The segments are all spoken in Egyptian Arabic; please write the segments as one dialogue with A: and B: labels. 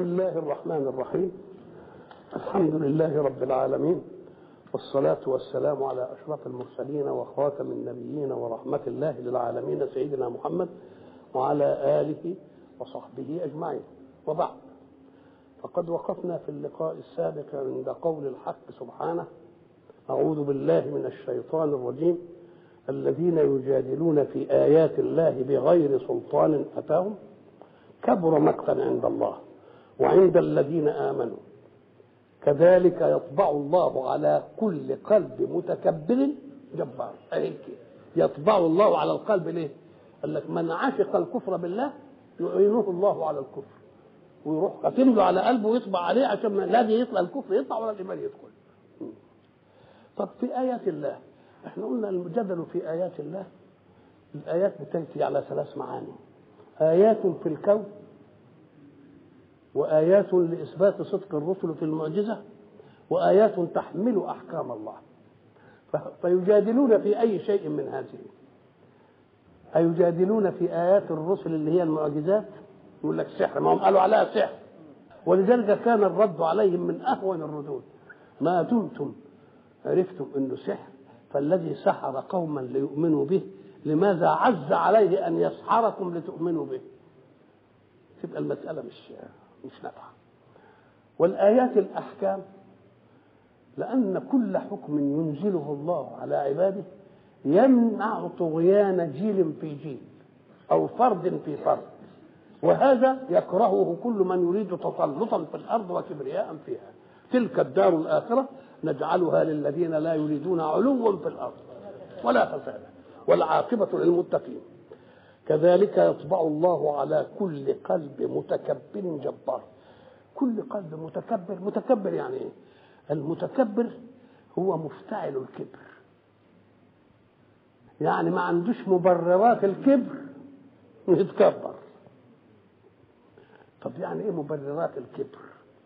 A: الله الرحمن الرحيم الحمد لله رب العالمين والصلاة والسلام على أشرف المرسلين وخاتم النبيين ورحمة الله للعالمين سيدنا محمد وعلى آله وصحبه أجمعين وبعد فقد وقفنا في اللقاء السابق عند قول الحق سبحانه أعوذ بالله من الشيطان الرجيم الذين يجادلون في آيات الله بغير سلطان أتاهم كبر مقتا عند الله وعند الذين آمنوا كذلك يطبع الله على كل قلب متكبر جبار هيك يطبع الله على القلب ليه؟ قال لك من عشق الكفر بالله يعينه الله على الكفر ويروح قاتل له على قلبه ويطبع عليه عشان ما لا يطلع الكفر يطلع ولا الايمان يدخل. طب في ايات الله احنا قلنا الجدل في ايات الله الايات بتاتي على ثلاث معاني ايات في الكون وآيات لإثبات صدق الرسل في المعجزة وآيات تحمل أحكام الله فيجادلون في أي شيء من هذه أيجادلون في آيات الرسل اللي هي المعجزات يقول لك سحر ما هم قالوا عليها سحر ولذلك كان الرد عليهم من أهون الردود ما دمتم عرفتم أنه سحر فالذي سحر قوما ليؤمنوا به لماذا عز عليه أن يسحركم لتؤمنوا به تبقى المسألة مش مش نافعة والآيات الأحكام لأن كل حكم ينزله الله على عباده يمنع طغيان جيل في جيل أو فرد في فرد وهذا يكرهه كل من يريد تسلطا في الأرض وكبرياء فيها تلك الدار الآخرة نجعلها للذين لا يريدون علوا في الأرض ولا فسادا والعاقبة للمتقين كذلك يطبع الله على كل قلب متكبر جبار كل قلب متكبر متكبر يعني ايه المتكبر هو مفتعل الكبر يعني ما عندوش مبررات الكبر يتكبر طب يعني ايه مبررات الكبر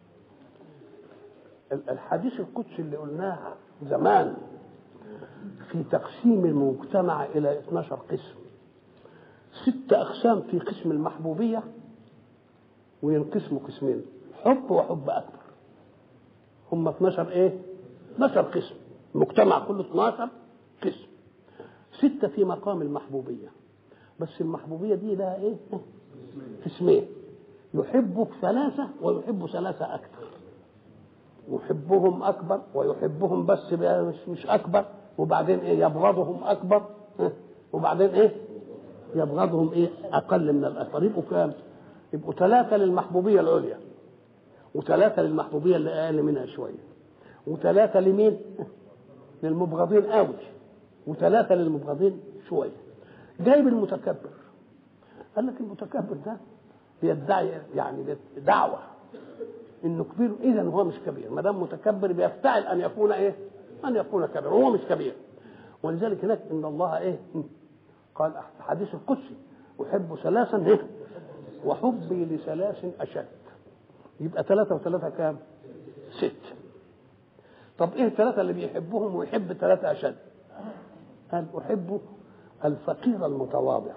A: الحديث القدسي اللي قلناه زمان في تقسيم المجتمع الى 12 قسم ست أقسام في قسم المحبوبية وينقسموا قسمين حب وحب أكبر هم 12 إيه؟ 12 قسم المجتمع كله 12 قسم ستة في مقام المحبوبية بس المحبوبية دي لها إيه؟ قسمين يحب ثلاثة ويحب ثلاثة أكثر يحبهم أكبر ويحبهم بس مش مش أكبر وبعدين إيه يبغضهم أكبر وبعدين إيه يبغضهم ايه اقل من الاخر يبقوا كام يبقوا ثلاثه للمحبوبيه العليا وثلاثه للمحبوبيه اللي اقل منها شويه وثلاثه لمين للمبغضين قوي وثلاثه للمبغضين شويه جايب المتكبر قال لك المتكبر ده بيدعي يعني دعوه انه كبير اذا هو مش كبير ما دام متكبر بيفتعل ان يكون ايه ان يكون كبير وهو مش كبير ولذلك هناك ان الله ايه قال حديث القدسي أحب ثلاثا هيك وحبي لثلاث أشد يبقى ثلاثة وثلاثة كام؟ ست طب إيه الثلاثة اللي بيحبهم ويحب ثلاثة أشد؟ قال أحب الفقير المتواضع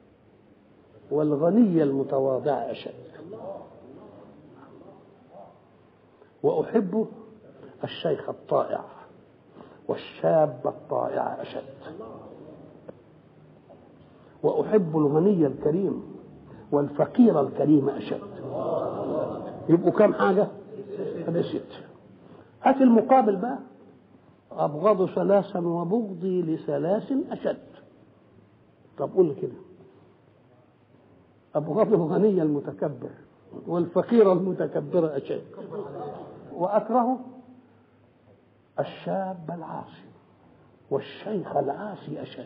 A: والغني المتواضع أشد وأحب الشيخ الطائع والشاب الطائع أشد وأحب الغني الكريم والفقير الكريم أشد يبقوا كم حاجة؟ هذا ست هات المقابل بقى أبغض ثلاثا وبغضي لثلاث أشد طب قول كده أبغض الغني المتكبر والفقير المتكبر أشد وأكره الشاب العاصي والشيخ العاصي أشد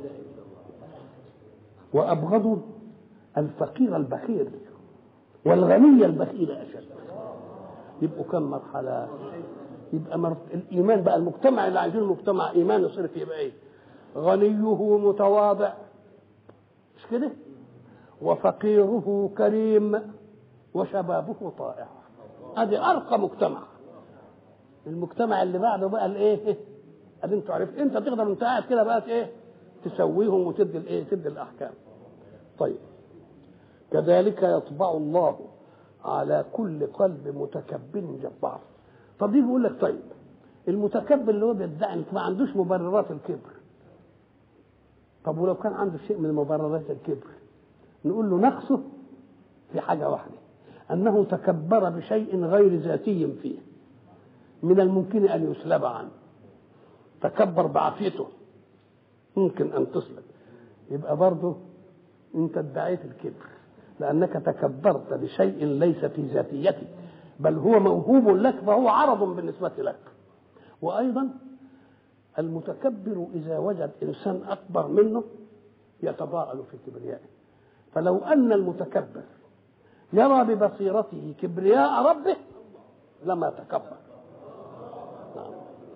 A: وأبغض الفقير البخيل والغني البخيل أشد يبقوا كم مرحلة يبقى مرت... الإيمان بقى المجتمع اللي عايزين مجتمع إيمان يصير فيه يبقى إيه غنيه متواضع مش كده وفقيره كريم وشبابه طائع هذه أرقى مجتمع المجتمع اللي بعده بقى الايه ادي انتوا عرفت انت تقدر انت قاعد كده بقى ايه تسويهم وتدي الايه تدي الاحكام طيب كذلك يطبع الله على كل قلب متكبر جبار طب دي بيقول لك طيب المتكبر اللي هو بيدعي انك ما عندوش مبررات الكبر طب ولو كان عنده شيء من مبررات الكبر نقول له نقصه في حاجة واحدة أنه تكبر بشيء غير ذاتي فيه من الممكن أن يسلب عنه تكبر بعافيته ممكن أن تسلب يبقى برضه أنت ادعيت الكبر لأنك تكبرت بشيء ليس في ذاتيتك بل هو موهوب لك فهو عرض بالنسبة لك وأيضا المتكبر إذا وجد إنسان أكبر منه يتضاءل في كبريائه فلو أن المتكبر يرى ببصيرته كبرياء ربه لما تكبر نعم.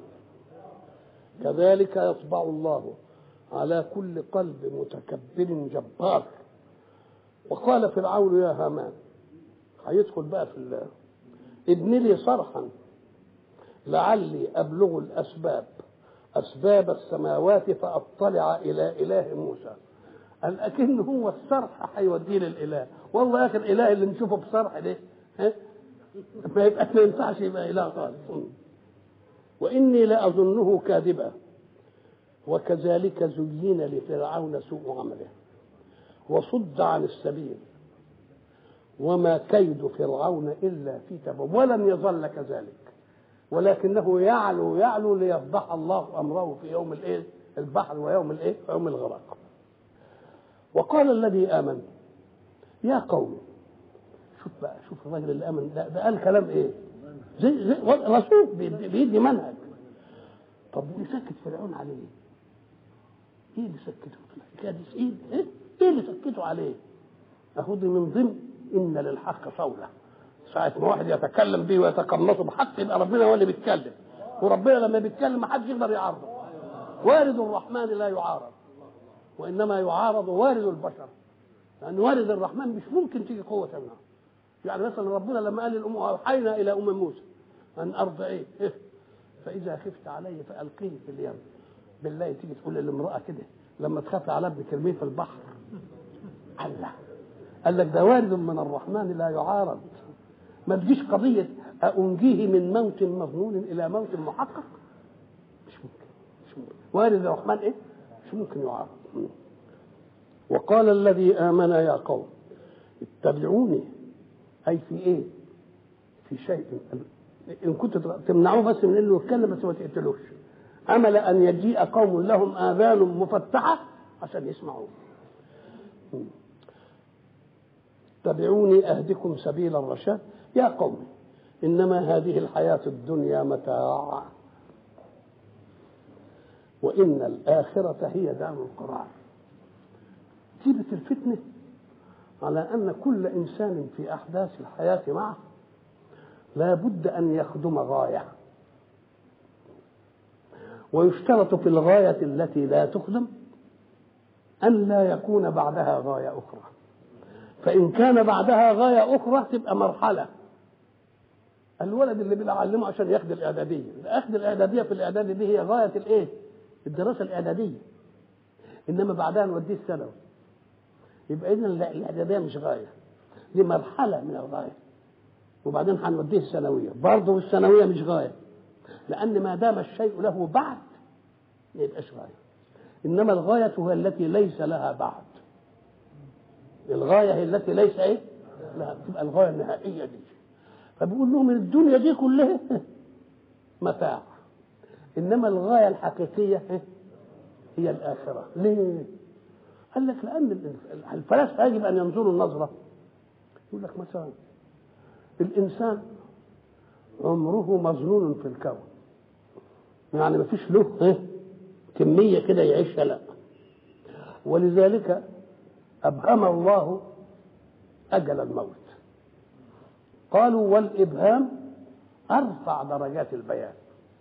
A: كذلك يطبع الله على كل قلب متكبر جبار وقال فرعون يا هامان هيدخل بقى في الله ابن لي صرحا لعلي ابلغ الاسباب اسباب السماوات فاطلع الى اله موسى قال اكن هو الصرح هيوديه للاله والله يا اخي الاله اللي نشوفه بصرح ده ها ما يبقى ما ينفعش يبقى اله خالص واني لاظنه كاذبا وكذلك زين لفرعون سوء عمله وصد عن السبيل وما كيد فرعون الا في تباب ولن يظل كذلك ولكنه يعلو يعلو ليفضح الله امره في يوم الايه البحر ويوم الايه يوم الغرق وقال الذي امن يا قوم شوف بقى شوف الراجل اللي امن ده, ده قال كلام ايه زي, زي رسول بيدي منهج طب ويسكت فرعون عليه ايه اللي سكته الحكايه دي ايه ايه ايه اللي سكته عليه اهو دي من ضمن ان للحق صوله ساعة ما واحد يتكلم به ويتقمصه بحق يبقى ربنا هو اللي بيتكلم وربنا لما بيتكلم ما حدش يقدر يعارضه وارد الرحمن لا يعارض وانما يعارض وارد البشر لان وارد الرحمن مش ممكن تيجي قوه منها يعني مثلا ربنا لما قال للام اوحينا الى ام موسى ان ارضعيه إيه؟ فاذا خفت علي فالقيه في اليم بالله تيجي تقول للامراه كده لما تخاف على ابنك ارميه في البحر الله قال لك ده وارد من الرحمن لا يعارض ما تجيش قضية أنجيه من موت مظنون إلى موت محقق مش ممكن مش ممكن وارد الرحمن إيه؟ مش ممكن يعارض وقال الذي آمن يا قوم اتبعوني أي في إيه؟ في شيء إن كنت تمنعوه بس من إنه يتكلم بس ما تقتلوش أمل أن يجيء قوم لهم آذان مفتحة عشان يسمعوه اتبعوني أهدكم سبيل الرشاد يا قوم إنما هذه الحياة الدنيا متاع وإن الآخرة هي دار القرار تيبة الفتنة على أن كل إنسان في أحداث الحياة معه لا بد أن يخدم غاية ويشترط في الغاية التي لا تخدم أن لا يكون بعدها غاية أخرى فإن كان بعدها غاية أخرى تبقى مرحلة الولد اللي بنعلمه عشان ياخد الإعدادية أخذ الإعدادية في الإعدادية دي هي غاية الإيه؟ الدراسة الإعدادية إنما بعدها نوديه الثانوي يبقى إذا الإعدادية مش غاية دي مرحلة من الغاية وبعدين هنوديه الثانوية برضه الثانوية مش غاية لأن ما دام الشيء له بعد ما يبقاش غاية إنما الغاية هي التي ليس لها بعد الغاية هي التي ليس إيه؟ لها تبقى الغاية النهائية دي فبيقول لهم الدنيا دي كلها متاع إنما الغاية الحقيقية هي الآخرة ليه؟ قال لك لأن الفلاسفة يجب أن ينظروا النظرة يقول لك مثلا الإنسان عمره مظنون في الكون يعني ما فيش له إيه؟ كمية كده يعيشها لا ولذلك أبهم الله أجل الموت قالوا والإبهام أرفع درجات البيان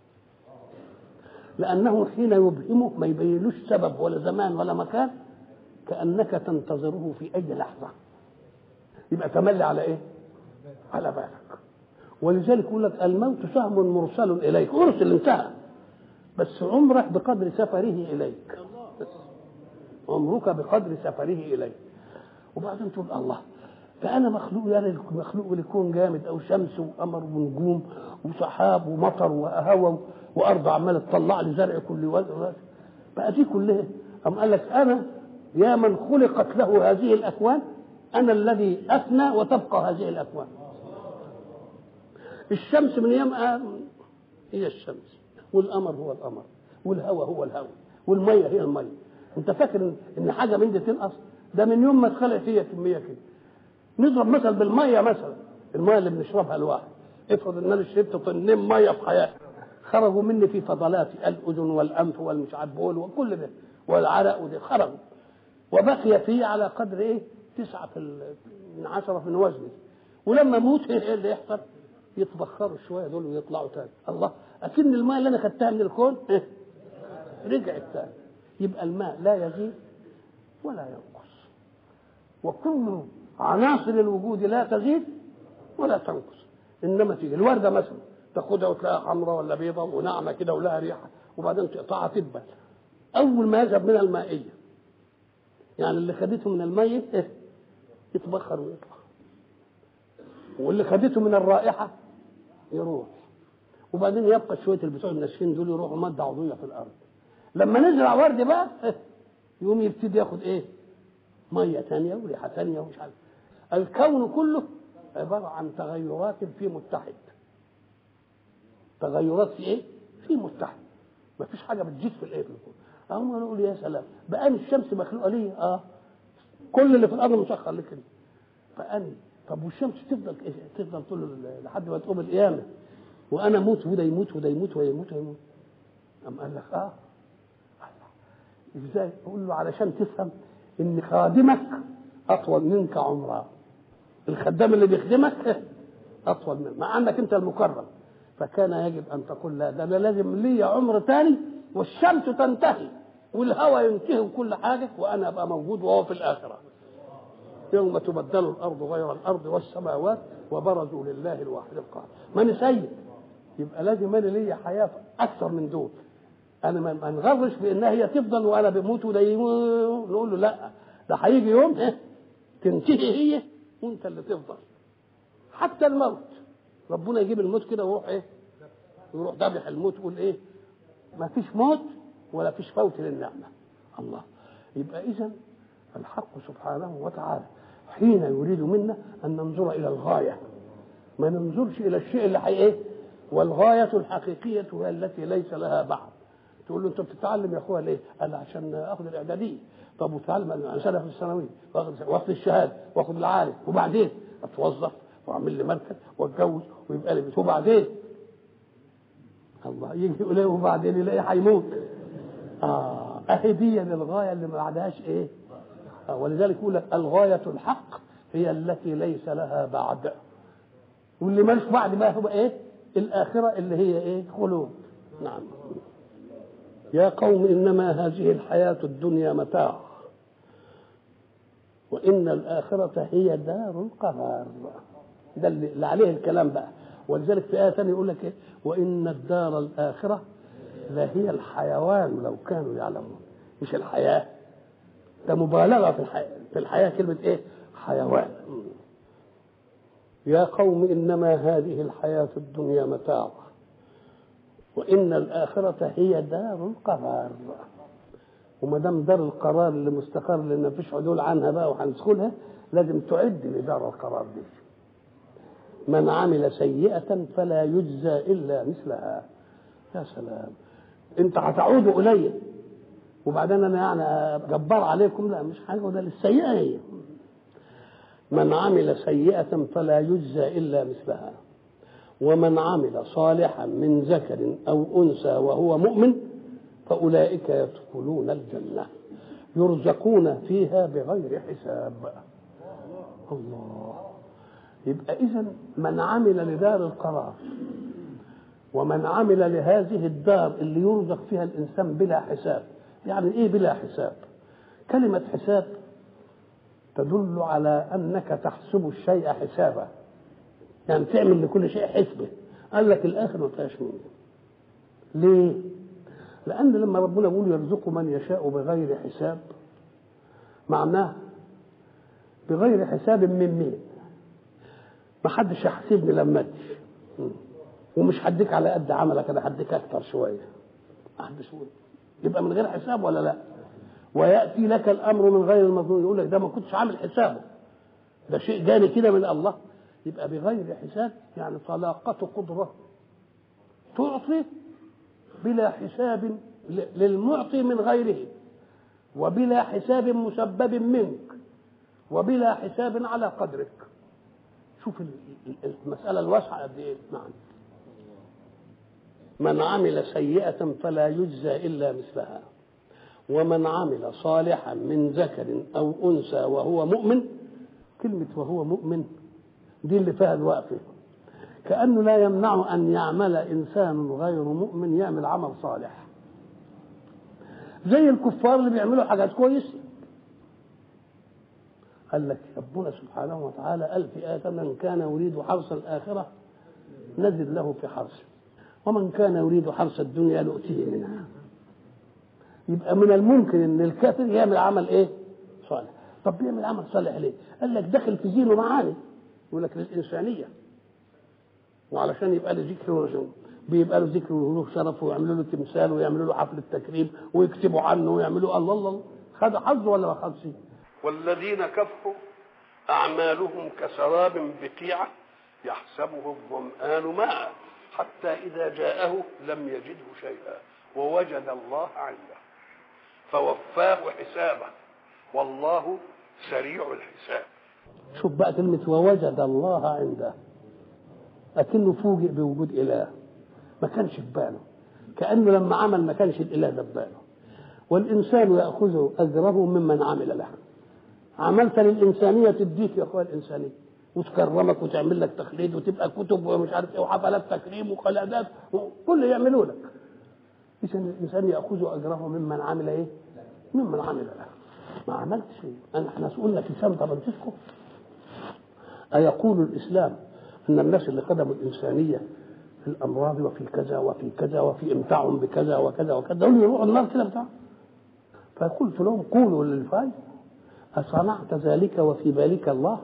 A: لأنه حين يبهمه ما يبينوش سبب ولا زمان ولا مكان كأنك تنتظره في أي لحظة يبقى تملي على إيه؟ على بالك ولذلك يقول لك الموت سهم مرسل إليك أرسل انتهى بس عمرك بقدر سفره إليك بس عمرك بقدر سفره إليك وبعدين تقول الله فانا مخلوق يعني مخلوق لكون جامد او شمس وقمر ونجوم وسحاب ومطر وهواء وارض عماله تطلع لي زرع كل وقت بقى دي كلها أم قال لك انا يا من خلقت له هذه الاكوان انا الذي افنى وتبقى هذه الاكوان الشمس من يوم هي الشمس والقمر هو القمر والهواء هو الهواء والميه هي الميه انت فاكر ان حاجه من دي تنقص ده من يوم ما اتخلق فيها كميه كده نضرب مثل بالميه مثلا الميه اللي بنشربها الواحد افرض ان انا شربت طنين ميه في حياتي خرجوا مني في فضلاتي الاذن والانف والمش عارف بول وكل ده والعرق وده خرجوا وبقي فيه على قدر ايه؟ تسعة في من عشرة من وزني ولما اموت ايه اللي يحصل؟ يتبخروا شويه دول ويطلعوا تاني الله اكن الماء اللي انا خدتها من الكون إيه؟ رجعت تاني يبقى الماء لا يزيد ولا ينقص وكل عناصر الوجود لا تزيد ولا تنقص انما تيجي الورده مثلا تاخدها وتلاقيها حمراء ولا بيضاء وناعمه كده ولها ريحه وبعدين تقطعها تدبل اول ما يذهب منها المائيه يعني اللي خدته من الميت إيه؟ يتبخر ويطلع واللي خدته من الرائحه يروح وبعدين يبقى شويه البتوع الناشفين دول يروحوا ماده عضويه في الارض لما نزرع ورد بقى إيه؟ يقوم يبتدي ياخد ايه ميه ثانيه وريحه ثانيه ومش عارف الكون كله عباره عن تغيرات في متحد تغيرات في ايه في متحد ما فيش حاجه بتزيد في الايه في الكون اهم نقول يا سلام بقى الشمس مخلوقه ليه اه كل اللي في الارض مسخر لك كده فاني طب والشمس تفضل إيه؟ تفضل طول لحد ما تقوم القيامه وانا اموت وده يموت وده يموت وده يموت وده يموت قام قال لك اه ازاي؟ اقول له علشان تفهم ان خادمك اطول منك عمرا الخدام اللي بيخدمك اطول منك مع انك انت المكرم فكان يجب ان تقول لا ده انا لازم لي عمر ثاني والشمس تنتهي والهواء ينتهي وكل حاجه وانا ابقى موجود وهو في الاخره يوم تبدل الارض غير الارض والسماوات وبرزوا لله الواحد القهار ماني سيد يبقى لازم انا ليا حياه اكثر من دول انا ما نغرش بانها هي تفضل وانا بموت وده يموت نقول له لا ده هيجي يوم إيه؟ تنتهي هي وانت اللي تفضل حتى الموت ربنا يجيب الموت كده ويروح ايه يروح ذبح الموت يقول ايه ما فيش موت ولا فيش فوت للنعمه الله يبقى اذا الحق سبحانه وتعالى حين يريد منا ان ننظر الى الغايه ما ننظرش الى الشيء اللي حي ايه والغايه الحقيقيه هي التي ليس لها بعد تقول له انت بتتعلم يا اخويا ليه؟ قال عشان اخذ الاعداديه طب وتعلم انا سنه في الثانويه واخد الشهاده واخد العالم وبعدين اتوظف واعمل لي مركز واتجوز ويبقى لي بيت وبعدين الله يجي يقول ايه وبعدين يلاقيه هيموت اه اهي دي الغايه اللي ما بعدهاش ايه آه ولذلك يقول لك الغايه الحق هي التي ليس لها بعد واللي مالش بعد بقى هو ايه الاخره اللي هي ايه خلود نعم يا قوم انما هذه الحياه الدنيا متاع وان الاخره هي دار القرار ده اللي عليه الكلام بقى ولذلك في آية ثانية يقول لك إيه؟ وإن الدار الآخرة لهي الحيوان لو كانوا يعلمون مش الحياة ده مبالغة في الحياة في الحياة كلمة إيه؟ حيوان يا قوم إنما هذه الحياة الدنيا متاع وإن الآخرة هي دار القرار وما دام دار القرار اللي مستقر لأن مفيش عدول عنها بقى وهندخلها لازم تعد لدار القرار دي من عمل سيئة فلا يجزى إلا مثلها يا سلام أنت هتعود إلي وبعدين أنا يعني جبار عليكم لا مش حاجة وده للسيئة هي من عمل سيئة فلا يجزى إلا مثلها ومن عمل صالحا من ذكر أو أنثى وهو مؤمن فأولئك يدخلون الجنة يرزقون فيها بغير حساب الله يبقى إذا من عمل لدار القرار ومن عمل لهذه الدار اللي يرزق فيها الإنسان بلا حساب يعني إيه بلا حساب كلمة حساب تدل على أنك تحسب الشيء حسابا يعني تعمل لكل شيء حسبه قال لك الآخر ما فيهاش منه ليه؟ لأن لما ربنا يقول يرزق من يشاء بغير حساب معناه بغير حساب من مين؟ ما حدش هيحاسبني لما ادي ومش هديك على قد عملك انا هديك اكتر شويه ما حدش يقول يبقى من غير حساب ولا لا وياتي لك الامر من غير المظنون يقول لك ده ما كنتش عامل حسابه ده شيء جاني كده من الله يبقى بغير حساب يعني طلاقة قدرة تعطي بلا حساب للمعطي من غيره وبلا حساب مسبب منك وبلا حساب على قدرك شوف المسألة الواسعة قد إيه نعم من عمل سيئة فلا يجزى إلا مثلها ومن عمل صالحا من ذكر أو أنثى وهو مؤمن كلمة وهو مؤمن دي اللي فيها الوقفة كأنه لا يمنع أن يعمل إنسان غير مؤمن يعمل عمل صالح زي الكفار اللي بيعملوا حاجات كويسة قال لك ربنا سبحانه وتعالى قال في آية من كان يريد حرث الآخرة نزل له في حرثه ومن كان يريد حرث الدنيا نؤتيه منها يبقى من الممكن ان الكافر يعمل عمل ايه صالح طب بيعمل عمل صالح ليه قال لك داخل في زينه معاني يقول لك للإنسانية وعلشان يبقى له ذكر ورسول بيبقى له ذكر وله شرف ويعملوا له تمثال ويعملوا له حفلة تكريم ويكتبوا عنه ويعملوا الله الله خد حظ ولا ما خدش والذين كفروا أعمالهم كسراب بقيعة يحسبه الظمآن ماء حتى إذا جاءه لم يجده شيئا ووجد الله عنده فوفاه حسابه والله سريع الحساب شوف بقى كلمة ووجد الله عنده لكنه فوجئ بوجود إله ما كانش في باله كأنه لما عمل ما كانش الإله ده في باله والإنسان يأخذ أجره ممن عمل له عملت للإنسانية تديك يا أخويا الإنسانية وتكرمك وتعمل لك تخليد وتبقى كتب ومش عارف ايه وحفلات تكريم وقلادات كل يعملوا لك اذا الانسان ياخذ اجره ممن عمل ايه؟ ممن عمل له ما عملتش شيء انا احنا سئلنا في سان فرانسيسكو أيقول الإسلام أن الناس اللي خدموا الإنسانية في الأمراض وفي كذا وفي كذا وفي إمتاعهم بكذا وكذا وكذا دول يروحوا النار كده بتاع فقلت لهم قولوا للفاي أصنعت ذلك وفي بالك الله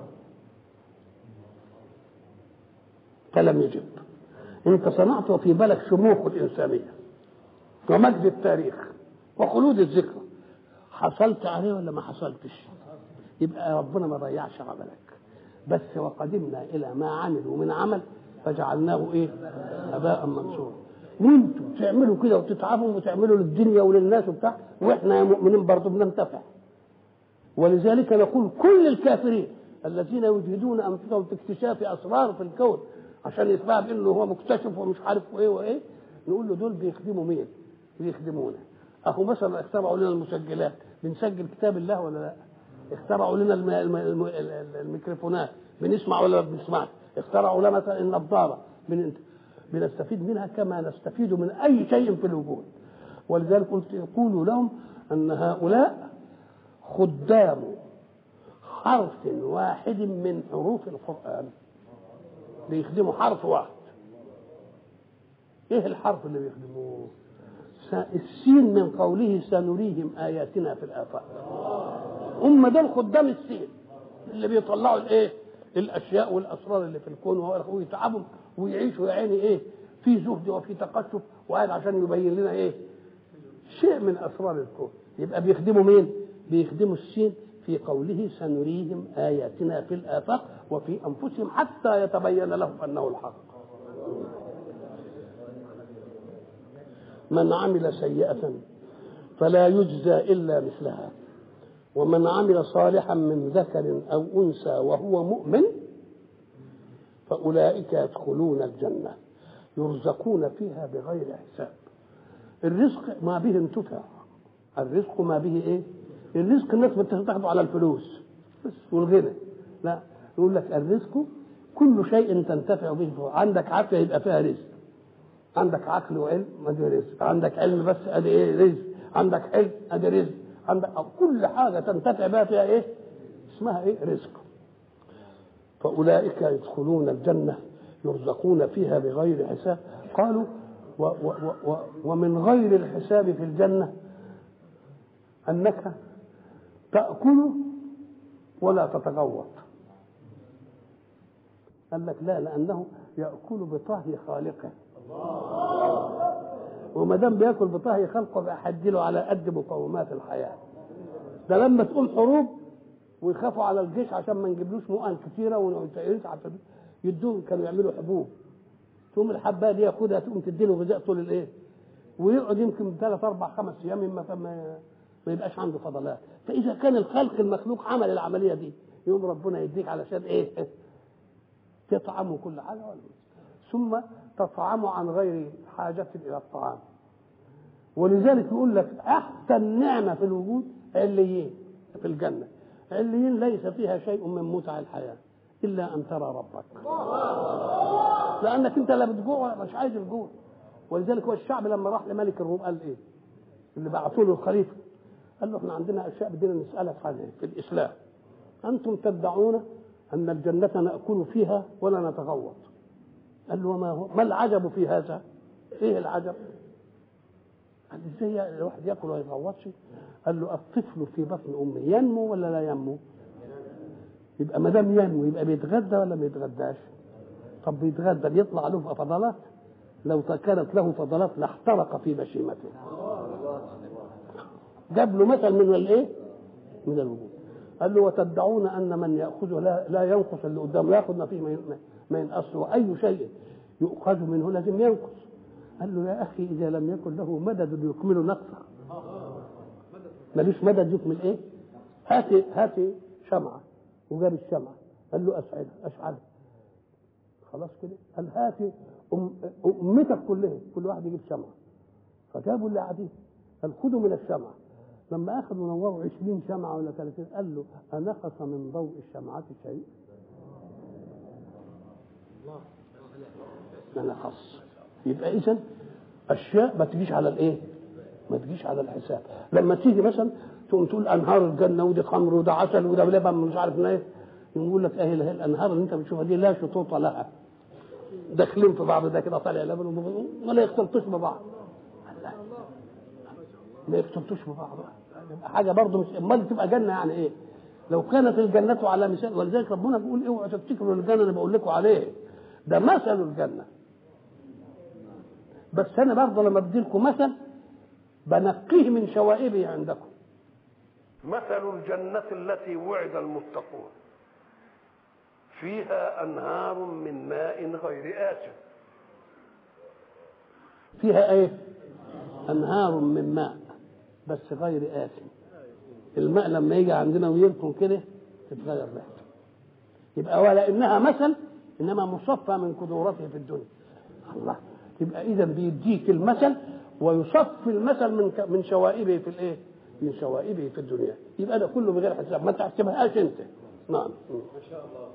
A: فلم يجب انت صنعت وفي بالك شموخ الانسانيه ومجد التاريخ وخلود الذكرى حصلت عليه ولا ما حصلتش يبقى ربنا ما ضيعش عملك بس وقدمنا الى ما عملوا من عمل فجعلناه ايه هباء منصورا وانتم تعملوا كده وتتعبوا وتعملوا للدنيا وللناس وبتاع واحنا يا مؤمنين برضه بننتفع ولذلك نقول كل الكافرين الذين يجهدون انفسهم في اكتشاف اسرار في الكون عشان يتباع بانه هو مكتشف ومش عارف ايه وايه نقول له دول بيخدموا مين؟ بيخدمونا اهو مثلا اخترعوا لنا المسجلات بنسجل كتاب الله ولا لا؟ اخترعوا لنا الم... الم... الم... الميكروفونات بنسمع ولا ما بنسمعش اخترعوا لنا مثلا النظاره بن... بنستفيد منها كما نستفيد من اي شيء في الوجود ولذلك قلت يقولوا لهم ان هؤلاء خدام حرف واحد من حروف القران بيخدموا حرف واحد ايه الحرف اللي بيخدموه السين من قوله سنريهم اياتنا في الافاق هم دول خدام السين اللي بيطلعوا الايه الاشياء والاسرار اللي في الكون ويتعبوا ويعيشوا يا عيني ايه في زهد وفي تقشف وقاعد عشان يبين لنا ايه شيء من اسرار الكون يبقى بيخدموا مين بيخدموا السين في قوله سنريهم آياتنا في الآفاق وفي أنفسهم حتى يتبين لهم أنه الحق من عمل سيئة فلا يجزى إلا مثلها ومن عمل صالحا من ذكر أو أنثى وهو مؤمن فأولئك يدخلون الجنة يرزقون فيها بغير حساب الرزق ما به انتفع الرزق ما به ايه الرزق الناس بتاخده على الفلوس بس والغنى لا يقول لك الرزق كل شيء تنتفع به عندك عافيه يبقى فيها رزق عندك عقل وعلم ادي رزق عندك علم بس ادي ايه رزق عندك حلم ادي رزق عندك كل حاجه تنتفع بها فيها ايه اسمها ايه رزق فاولئك يدخلون الجنه يرزقون فيها بغير حساب قالوا و و و ومن غير الحساب في الجنه انك تأكل ولا تتغوط قال لك لا لانه ياكل بطهي خالقه وما دام بياكل بطهي خلقه بقى حدله على قد مقومات الحياه ده لما تقوم حروب ويخافوا على الجيش عشان ما نجيبلوش مؤن كتيره ويتعب يدوهم كانوا يعملوا حبوب تقوم الحبايه دي ياخدها تقوم تديله غذاء طول الايه ويقعد يمكن ثلاث اربع خمس ايام ما ما, ما يبقاش عنده فضلات فاذا كان الخلق المخلوق عمل العمليه دي يوم ربنا يديك علشان ايه تطعموا كل حاجه ولا ثم تطعموا عن غير حاجة إلى الطعام ولذلك يقول لك أحسن نعمة في الوجود عليين في الجنة عليين ليس فيها شيء من متع الحياة إلا أن ترى ربك لأنك أنت لا بتجوع ولا مش عايز الجوع ولذلك هو الشعب لما راح لملك الروم قال إيه اللي بعثوا له الخليفة قال له احنا عندنا أشياء بدنا نسألك عنها في الإسلام أنتم تدعون أن الجنة نأكل فيها ولا نتغوط قال له وما هو ما العجب في هذا ايه العجب قال ازاي الواحد ياكل وما يتغوطش قال له الطفل في بطن امه ينمو ولا لا ينمو يبقى ما دام ينمو يبقى بيتغدى ولا ما يتغداش طب بيتغدى بيطلع له فضلات لو كانت له فضلات لاحترق في بشيمته جاب له مثل من الايه من الوجود قال له وتدعون ان من ياخذه لا, لا ينقص اللي قدامه ياخذ ما فيه ما ينقص واي شيء يؤخذ منه لازم ينقص قال له يا اخي اذا لم يكن له مدد يكمل نقصه ماليش مدد يكمل ايه هاتي هاتي شمعه وجاب الشمعه قال له اسعدها اشعلها خلاص كده قال هاتي أم امتك كلها كل واحد يجيب شمعه فجابوا اللي قاعدين قال خذوا من الشمعه لما اخذوا نوروا 20 شمعه ولا 30 قال له انقص من ضوء الشمعات شيء ما نقص يبقى اذا اشياء ما تجيش على الايه ما تجيش على الحساب لما تيجي مثلا تقوم تقول انهار الجنه ودي خمر وده عسل وده لبن مش عارف ايه يقول لك ايه الانهار اللي انت بتشوفها دي لا شطوط لها داخلين في بعض ده كده طالع لبن ولا يختلطوش ببعض ما يختلطوش ببعض حاجه برضه مش امال تبقى جنه يعني ايه لو كانت الجنة على مثال ولذلك ربنا بيقول اوعوا تفتكروا الجنة اللي بقول لكم عليه ده مثل الجنة بس أنا برضه لما بدي لكم مثل بنقيه من شوائبه عندكم مثل الجنة التي وعد المتقون فيها أنهار من ماء غير آسف فيها ايه انهار من ماء بس غير آسن الماء لما يجي عندنا ويركن كده تتغير ريحته يبقى ولا انها مثل انما مصفى من قدورته في الدنيا الله يبقى اذا بيديك المثل ويصفي المثل من من شوائبه في الايه؟ من شوائبه في الدنيا يبقى ده كله بغير حساب ما تحسبهاش انت نعم
B: ما شاء الله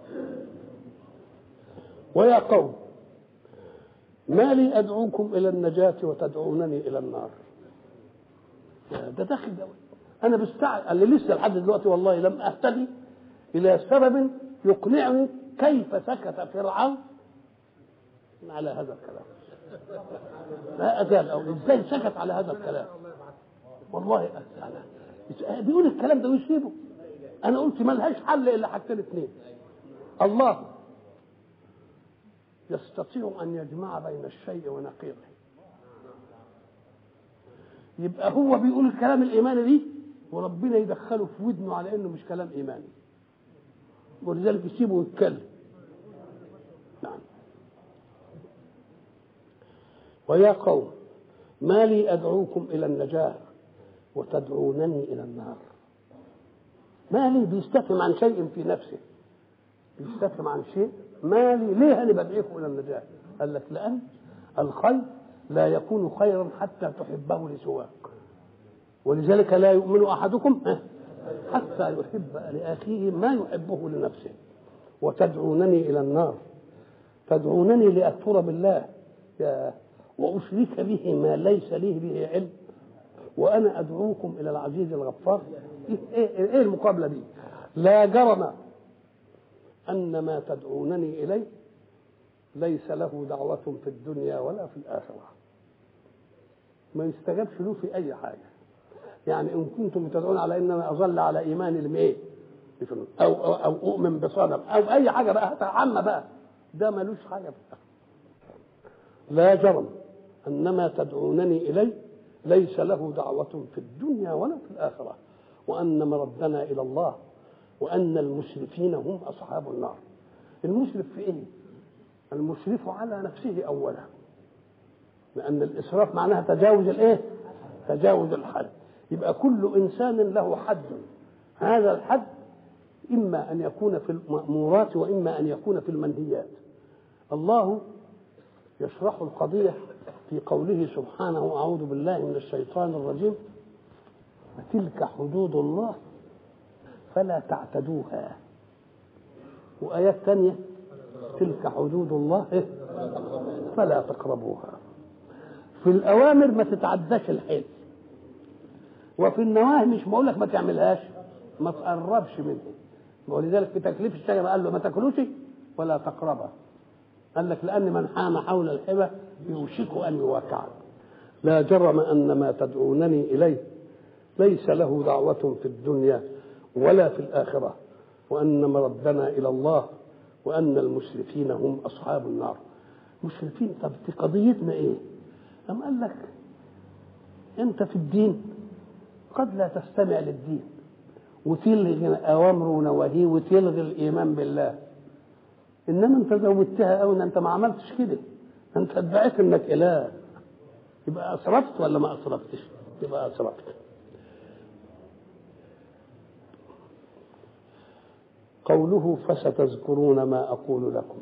A: ويا قوم ما لي ادعوكم الى النجاه وتدعونني الى النار ده داخل ده انا بستعجل اللي لسه لحد دلوقتي والله لم اهتدي الى سبب يقنعني كيف سكت فرعون على هذا الكلام لا ازال او ازاي سكت على هذا الكلام والله أزال. بيقول الكلام ده ويسيبه انا قلت ملهاش حل الا حاجتين اثنين الله يستطيع ان يجمع بين الشيء ونقيضه يبقى هو بيقول الكلام الايماني دي وربنا يدخله في ودنه على انه مش كلام ايماني ولذلك يسيبه يتكلم نعم ويا قوم ما لي ادعوكم الى النجاه وتدعونني الى النار ما لي بيستفهم عن شيء في نفسه بيستفهم عن شيء ما لي ليه انا بدعيكم الى النجاه قال لك لان الخير لا يكون خيرا حتى تحبه لسواك ولذلك لا يؤمن احدكم حتى يحب لاخيه ما يحبه لنفسه وتدعونني الى النار تدعونني لاكفر بالله يا واشرك به ما ليس لي به علم وانا ادعوكم الى العزيز الغفار ايه, إيه, إيه المقابله دي لا جرم ان ما تدعونني اليه ليس له دعوة في الدنيا ولا في الآخرة ما يستجابش له في أي حاجة يعني إن كنتم تدعون على إنما أظل على إيمان المئة أو, أو, أو أؤمن بصنم أو أي حاجة بقى عامة بقى ده ملوش حاجه في الآخرة. لا جرم ان ما تدعونني اليه ليس له دعوه في الدنيا ولا في الاخره وان مردنا الى الله وان المسرفين هم اصحاب النار المسرف في ايه المسرف على نفسه اولا لان الاسراف معناها تجاوز الايه تجاوز الحد يبقى كل انسان له حد هذا الحد اما ان يكون في المامورات واما ان يكون في المنهيات الله يشرح القضيه في قوله سبحانه اعوذ بالله من الشيطان الرجيم وتلك حدود الله فلا تعتدوها وآيات ثانية تلك حدود الله إيه؟ فلا تقربوها في الأوامر ما تتعداش الحد وفي النواهي مش بقول لك ما تعملهاش ما تقربش منه ولذلك في تكليف الشجرة قال له ما تاكلوش ولا تقربها قال لك لأن من حام حول الحبة يوشك أن يواقع لا جرم أن ما تدعونني إليه ليس له دعوة في الدنيا ولا في الآخرة وأن مردنا إلى الله وأن المسرفين هم أصحاب النار مسرفين طب في قضيتنا إيه أم قال لك أنت في الدين قد لا تستمع للدين وتلغي أوامره ونواهيه وتلغي الإيمان بالله إنما أنت زودتها أو أن أنت ما عملتش كده أنت ادعيت إنك إله يبقى أسرفت ولا ما أسرفتش يبقى أسرفت قوله فستذكرون ما أقول لكم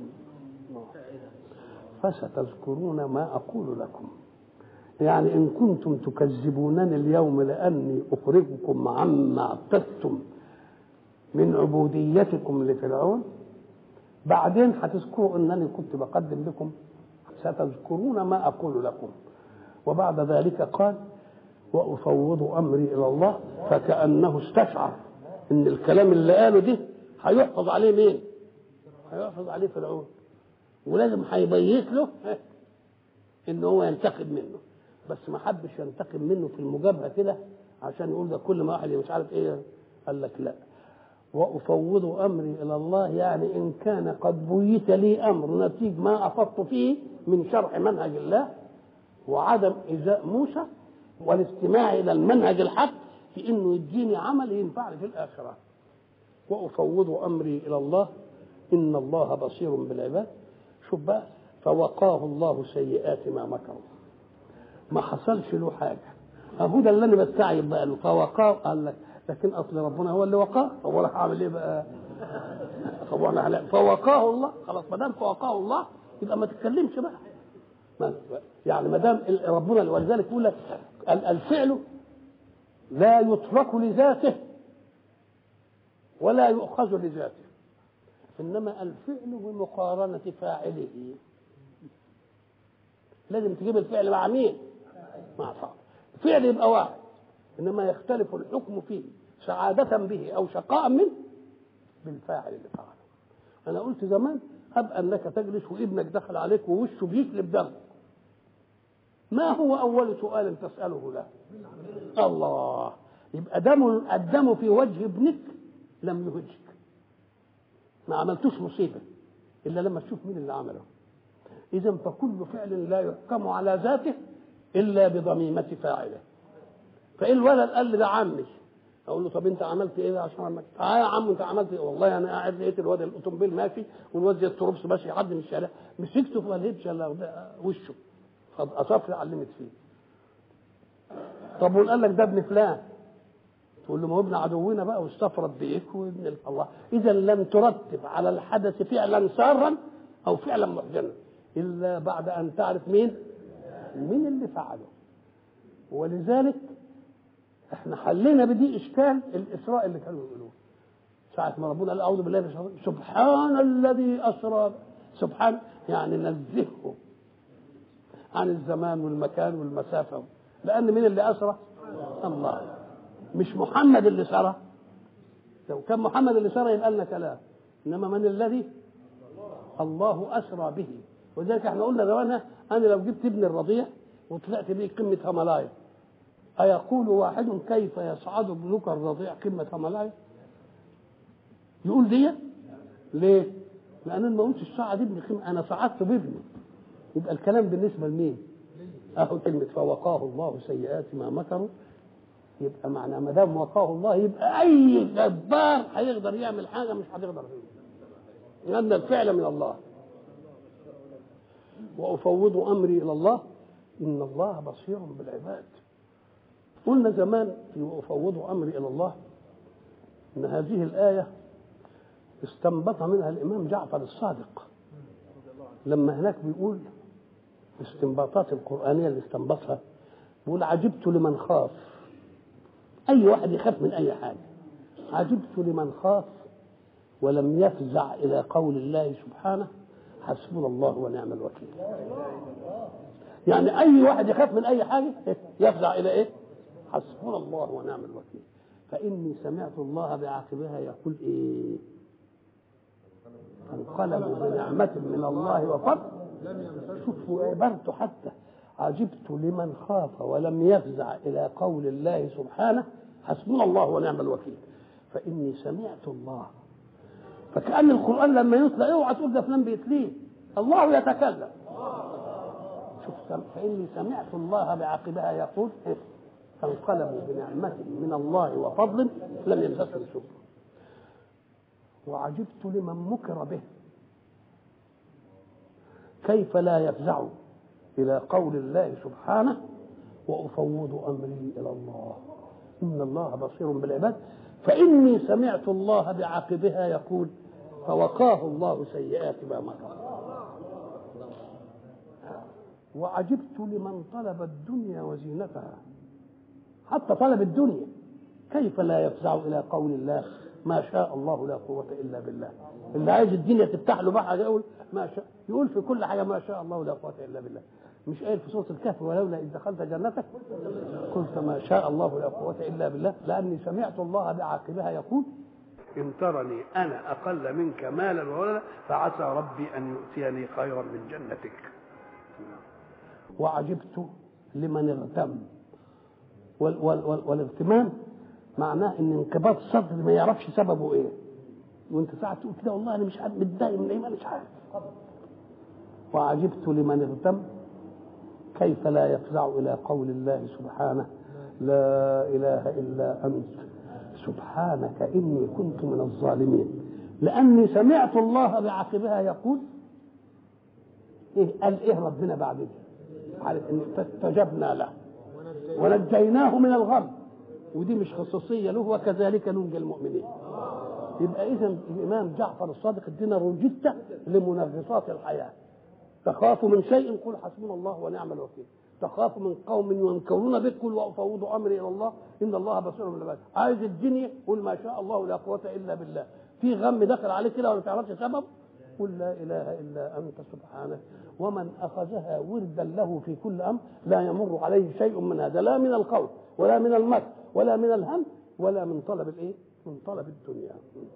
A: فستذكرون ما أقول لكم يعني إن كنتم تكذبونني اليوم لأني أخرجكم عما اعتدتم من عبوديتكم لفرعون بعدين هتذكروا أنني كنت بقدم لكم ستذكرون ما أقول لكم وبعد ذلك قال وأفوض أمري إلى الله فكأنه استشعر إن الكلام اللي قاله ده هيحفظ عليه مين؟ هيحفظ عليه فرعون ولازم هيبيت له ان هو ينتقم منه بس ما حبش ينتقم منه في المجابهه كده عشان يقول ده كل ما واحد مش عارف ايه قال لك لا وافوض امري الى الله يعني ان كان قد بيت لي امر نتيج ما افضت فيه من شرح منهج الله وعدم ايذاء موسى والاستماع الى المنهج الحق في انه يديني عمل ينفعني في الاخره وافوض امري الى الله ان الله بصير بالعباد شوف بقى فوقاه الله سيئات ما مكروا ما حصلش له حاجه اهو ده اللي انا بستعجب بقى له فوقاه قال لك لكن اصل ربنا هو اللي وقاه هو راح اعمل ايه بقى؟ طبعا فوقاه الله خلاص ما دام فوقاه الله يبقى ما تتكلمش بقى ما يعني ما دام ربنا ولذلك يقول لك الفعل لا يترك لذاته ولا يؤخذ لذاته انما الفعل بمقارنه فاعله لازم تجيب الفعل مع مين مع فاعل فعل يبقى واحد انما يختلف الحكم فيه سعادة به او شقاء منه بالفاعل اللي فعله انا قلت زمان هب انك تجلس وابنك دخل عليك ووشه بيكلب دم ما هو اول سؤال تساله له الله يبقى دم الدم في وجه ابنك لم يهجك ما عملتوش مصيبه الا لما تشوف مين اللي عمله اذا فكل فعل لا يحكم على ذاته الا بضميمه فاعله فان الولد قال لي ده عمي اقول له طب انت عملت ايه عشان عمك اه يا عم انت عملت ايه والله انا قاعد لقيت الواد الاوتوموبيل ماشي والواد زي التروبس ماشي يعدي من الشارع مسكته فما لقيتش الا وشه اصفر علمت فيه طب وقال لك ده ابن فلان تقول له ما هو ابن عدونا بقى واستفرد بيك وابن الله اذا لم ترتب على الحدث فعلا سارا او فعلا محزنا الا بعد ان تعرف مين مين اللي فعله ولذلك احنا حلينا بدي اشكال الاسراء اللي كانوا يقولوه ساعة ما ربنا قال اعوذ بالله من الشيطان سبحان الذي اسرى سبحان يعني نزهه عن الزمان والمكان والمسافة لأن مين اللي أسرى؟ الله مش محمد اللي سرى لو كان محمد اللي سرى يبقى لنا كلام إنما من الذي؟ الله أسرى به ولذلك احنا قلنا زمان أنا لو جبت ابن الرضيع وطلعت به قمة هملايا أيقول واحد كيف يصعد ابنك الرضيع قمة هملايا؟ يقول دي ليه؟ لان انا ما قلتش صعد ابني قيمة انا صعدت بابني يبقى الكلام بالنسبه لمين؟ اهو كلمه فوقاه الله سيئات ما مكروا يبقى معنى ما دام وقاه الله يبقى اي جبار هيقدر يعمل حاجه مش هتقدر فيه لان الفعل من الله وافوض امري الى الله ان الله بصير بالعباد قلنا زمان في وافوض امري الى الله ان هذه الايه استنبط منها الامام جعفر الصادق لما هناك بيقول الاستنباطات القرانيه اللي استنبطها بيقول عجبت لمن خاف اي واحد يخاف من اي حاجه عجبت لمن خاف ولم يفزع الى قول الله سبحانه حسبنا الله ونعم الوكيل يعني اي واحد يخاف من اي حاجه يفزع الى ايه حسبنا الله ونعم الوكيل فاني سمعت الله بعاقبها يقول ايه فانقلبوا بنعمة من الله وفضل شوفوا عبارته حتى عجبت لمن خاف ولم يفزع إلى قول الله سبحانه حسبنا الله ونعم الوكيل فإني سمعت الله فكأن القرآن لما يتلى اوعى تقول ده فلان بيتليه الله يتكلم شوف فإني سمعت الله بعقبها يقول إيه؟ فانقلبوا بنعمة من الله وفضل لم يمسسهم سوء وعجبت لمن مكر به كيف لا يفزع إلى قول الله سبحانه وأفوض أمري إلى الله إن الله بصير بالعباد فإني سمعت الله بعقبها يقول فوقاه الله سيئات ما مكر وعجبت لمن طلب الدنيا وزينتها حتى طلب الدنيا كيف لا يفزع إلى قول الله ما شاء الله لا قوة إلا بالله اللي عايز الدنيا تفتح له بقى يقول ما شاء يقول في كل حاجة ما شاء الله لا قوة إلا بالله مش قايل في سورة الكهف ولولا إذ دخلت جنتك قلت ما شاء الله لا قوة إلا بالله لأني سمعت الله بعاقبها يقول إن ترني أنا أقل منك مالا وولدا فعسى ربي أن يؤتيني خيرا من جنتك وعجبت لمن اغتم وال وال وال والاغتمام معناه ان انقباض الصدر ما يعرفش سببه ايه وانت ساعه تقول كده والله انا مش عارف متضايق من ايه مش عارف وعجبت لمن اغتم كيف لا يفزع الى قول الله سبحانه لا اله الا انت سبحانك اني كنت من الظالمين لاني سمعت الله بعقبها يقول ايه قال ايه ربنا بعد دي عارف ان فاستجبنا له ونجيناه من الغم ودي مش خصوصيه له وكذلك ننجي المؤمنين يبقى اذا الامام جعفر الصادق ادينا روجته لمنغصات الحياه تخاف من شيء قل حسبنا الله ونعم الوكيل تخاف من قوم ينكرون بك قل وافوض امري الى الله ان الله بصير بالعباد عايز الدنيا قل ما شاء الله لا قوه الا بالله في غم دخل عليك كده ولا تعرفش سبب قل لا اله الا انت سبحانك ومن اخذها وردا له في كل امر لا يمر عليه شيء من هذا لا من القول ولا من المكر ولا من الهم ولا من طلب الايه؟ من طلب الدنيا.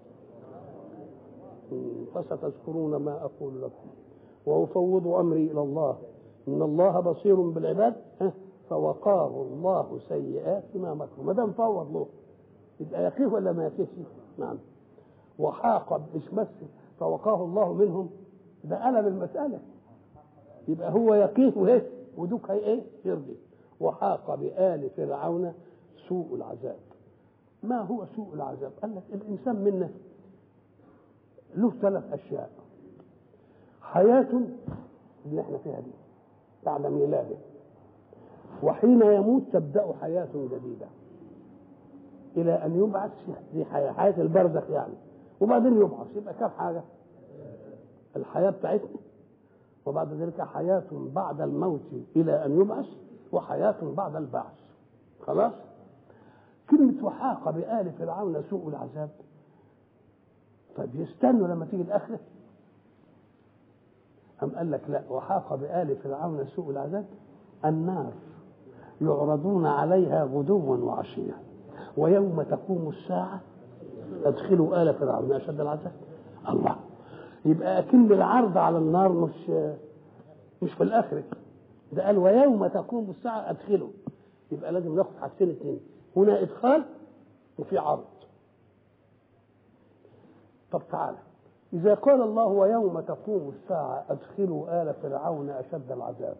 A: فستذكرون ما اقول لكم وافوض امري الى الله ان الله بصير بالعباد فوقاه الله سيئات ما مكروا ما دام فوض له يبقى يقيه ولا ما يقيهش؟ نعم وحاق مش بس فوقاه الله منهم ده قلب المساله يبقى هو يقيه وهيه ودوك هي ايه يرضي وحاق بآل فرعون سوء العذاب ما هو سوء العذاب قال لك الإنسان منا له ثلاث أشياء حياة اللي احنا فيها دي بعد ميلاده وحين يموت تبدأ حياة جديدة إلى أن يبعث دي حياة حياة البرزخ يعني وبعدين يبعث يبقى كم حاجة الحياة بتاعتنا وبعد ذلك حياة بعد الموت إلى أن يبعث وحياة بعد البعث خلاص كلمة وحاق بآل فرعون سوء العذاب طيب يستنوا لما تيجي الآخرة أم قال لك لا وحاق بآل فرعون سوء العذاب النار يعرضون عليها غدوا وعشيا ويوم تقوم الساعة ادخلوا آل فرعون أشد العذاب الله يبقى أكن العرض على النار مش مش في الآخرة ده قال ويوم تقوم الساعة أدخله يبقى لازم ناخد حاجتين اثنين هنا إدخال وفي عرض طب تعالى إذا قال الله ويوم تقوم الساعة أدخلوا آل فرعون أشد العذاب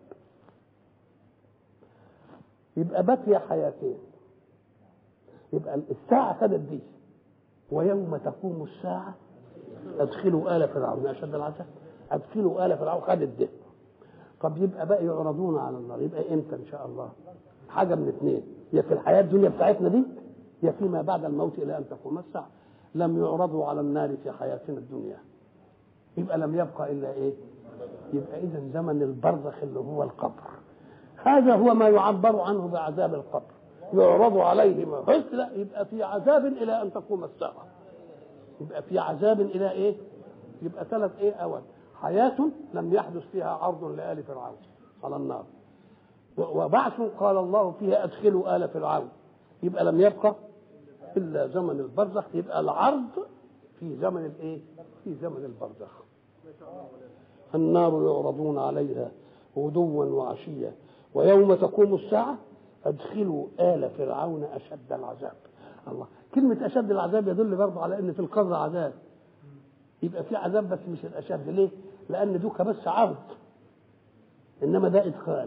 A: يبقى بقي حياتين يبقى الساعة خدت دي ويوم تقوم الساعة أدخلوا آل فرعون أشد العذاب أدخلوا آل فرعون خدت دي طب يبقى بقى يعرضون على النار يبقى إمتى إن شاء الله حاجة من اثنين يا في الحياة الدنيا بتاعتنا دي يا فيما بعد الموت إلى أن تقوم الساعة لم يعرضوا على النار في حياتنا الدنيا يبقى لم يبقى إلا إيه يبقى إذا زمن البرزخ اللي هو القبر هذا هو ما يعبر عنه بعذاب القبر يعرض عليه ما حس لا يبقى في عذاب الى ان تقوم الساعه يبقى في عذاب الى ايه يبقى ثلاث ايه اول حياه لم يحدث فيها عرض لال فرعون على النار وبعث قال الله فيها ادخلوا ال فرعون يبقى لم يبقى الا زمن البرزخ يبقى العرض في زمن الايه في زمن البرزخ النار يعرضون عليها غدوا وعشيا ويوم تقوم الساعة أدخلوا آل فرعون أشد العذاب الله كلمة أشد العذاب يدل برضه على أن في القبر عذاب يبقى في عذاب بس مش الأشد ليه؟ لأن دوك بس عرض إنما ده إدخال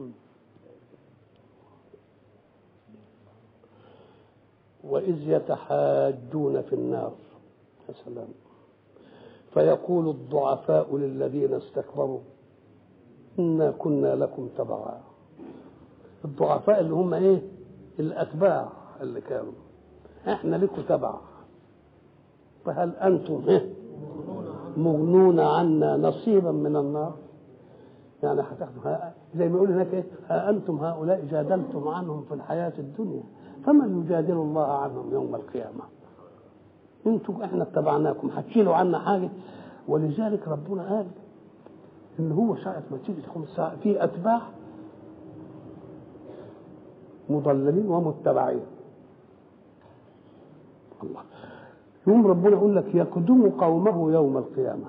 A: وإذ يتحاجون في النار يا سلام فيقول الضعفاء للذين استكبروا إنا كنا لكم تبعا الضعفاء اللي هم ايه الاتباع اللي كانوا احنا لكم تبع فهل انتم إيه؟ مغنون عنا نصيبا من النار يعني هتاخدوا زي ما يقول هناك ايه ها انتم هؤلاء جادلتم عنهم في الحياه الدنيا فمن يجادل الله عنهم يوم القيامه انتم احنا اتبعناكم هتشيلوا عنا حاجه ولذلك ربنا قال ان هو ساعه ما تيجي تقوم الساعه في اتباع مضللين ومتبعين الله يوم ربنا يقول لك يقدم قومه يوم القيامة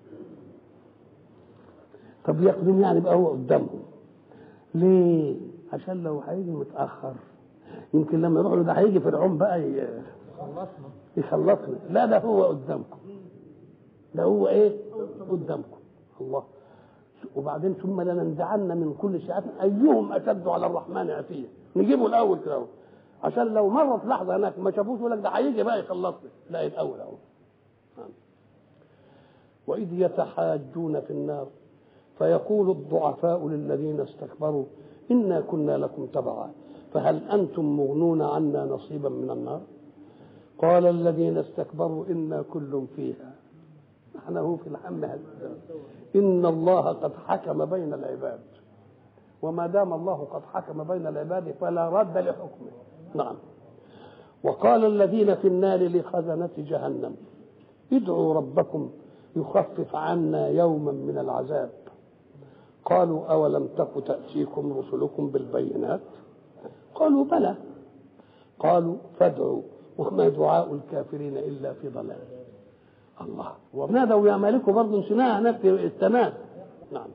A: طب يقدم يعني بقى هو قدامهم ليه عشان لو هيجي متأخر يمكن لما يروح له ده هيجي فرعون بقى يخلصنا يخلصنا لا ده هو قدامكم ده هو ايه قدامكم الله وبعدين ثم لننزعن من كل شيعة ايهم اشد على الرحمن عتيه نجيبه الاول كده عشان لو مرت لحظه هناك ما شافوش يقول لك ده هيجي بقى يخلصني لا الاول اهو واذ يتحاجون في النار فيقول الضعفاء للذين استكبروا انا كنا لكم تبعا فهل انتم مغنون عنا نصيبا من النار قال الذين استكبروا انا كل فيها نحن هو في الحم ان الله قد حكم بين العباد وما دام الله قد حكم بين العباد فلا رد لحكمه نعم وقال الذين في النار لخزنة جهنم ادعوا ربكم يخفف عنا يوما من العذاب قالوا أولم تك تأتيكم رسلكم بالبينات قالوا بلى قالوا فادعوا وما دعاء الكافرين إلا في ضلال الله ونادوا يا مالك برضه نسيناها هناك التناد نعم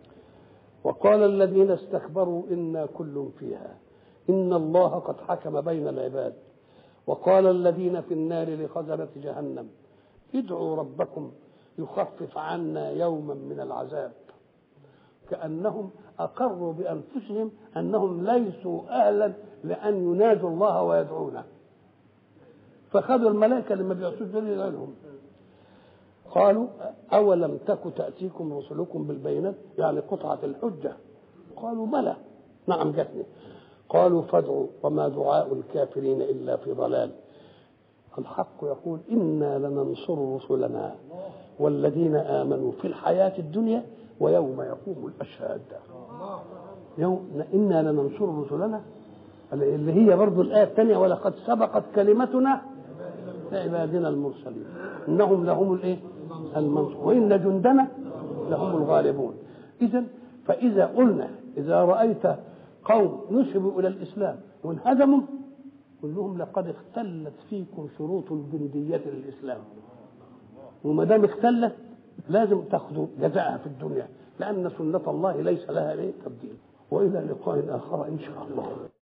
A: وقال الذين استكبروا إنا كل فيها إن الله قد حكم بين العباد وقال الذين في النار لخزنة جهنم ادعوا ربكم يخفف عنا يوما من العذاب كأنهم أقروا بأنفسهم أنهم ليسوا أهلا لأن ينادوا الله ويدعونه فخذوا الملائكة اللي ما بيعصوش دول يدعونهم قالوا أولم تك تأتيكم رسلكم بالبينات يعني قطعة الحجة قالوا بلى نعم جتني قالوا فادعوا وما دعاء الكافرين إلا في ضلال الحق يقول إنا لننصر رسلنا والذين آمنوا في الحياة الدنيا ويوم يقوم الأشهاد يوم إنا لننصر رسلنا اللي هي برضو الآية الثانية ولقد سبقت كلمتنا لعبادنا المرسلين إنهم لهم الإيه؟ المنصور وإن جندنا لهم الغالبون إذا فإذا قلنا إذا رأيت قوم نسبوا إلى الإسلام وانهزموا قل لهم لقد اختلت فيكم شروط الجندية للإسلام وما دام اختلت لازم تاخذوا جزاءها في الدنيا لأن سنة الله ليس لها إيه تبديل وإلى لقاء آخر إن شاء الله